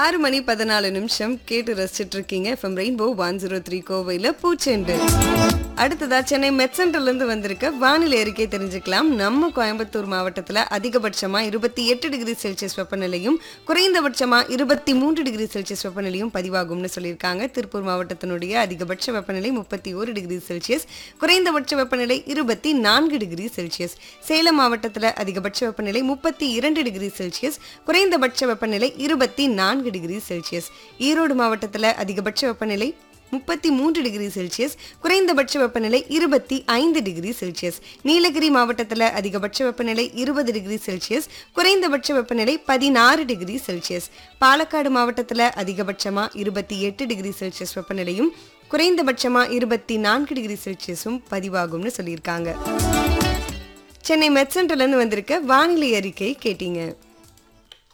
ஆறு மணி பதினாலு நிமிஷம் கேட்டு ரசிச்சிட்டு இருக்கீங்க F M rainbow one zero three கோவையில் பூச்செண்டு அடுத்ததா சென்னை மெட் சென்டர்ல இருந்து வந்திருக்க வானிலை அறிக்கை தெரிஞ்சுக்கலாம் நம்ம கோயம்புத்தூர் மாவட்டத்துல அதிகபட்சமா இருபத்தி எட்டு டிகிரி செல்சியஸ் வெப்பநிலையும் குறைந்தபட்சமா இருபத்தி மூன்று டிகிரி செல்சியஸ் வெப்பநிலையும் பதிவாகும்னு சொல்லியிருக்காங்க திருப்பூர் மாவட்டத்தினுடைய அதிகபட்ச வெப்பநிலை முப்பத்தி ஒரு டிகிரி செல்சியஸ் குறைந்தபட்ச வெப்பநிலை இருபத்தி நான்கு டிகிரி செல்சியஸ் சேலம் மாவட்டத்துல அதிகபட்ச வெப்பநிலை முப்பத்தி இரண்டு டிகிரி செல்சியஸ் குறைந்தபட்ச வெப்பநிலை இருபத்தி நான்கு டிகிரி செல்சியஸ் ஈரோடு மாவட்டத்துல அதிகபட்ச வெப்பநிலை முப்பத்தி மூன்று டிகிரி செல்சியஸ் குறைந்தபட்ச வெப்பநிலை இருபத்தி ஐந்து டிகிரி செல்சியஸ் நீலகிரி மாவட்டத்தில் அதிகபட்ச வெப்பநிலை இருபது டிகிரி செல்சியஸ் குறைந்தபட்ச வெப்பநிலை பதினாறு டிகிரி செல்சியஸ் பாலக்காடு மாவட்டத்தில் அதிகபட்சமா இருபத்தி எட்டு டிகிரி செல்சியஸ் வெப்பநிலையும் குறைந்தபட்சமா இருபத்தி நான்கு டிகிரி செல்சியஸும் பதிவாகும்னு சொல்லியிருக்காங்க சென்னை மெட் சென்டர்லேருந்து வந்திருக்க வானிலை அறிக்கை கேட்டீங்க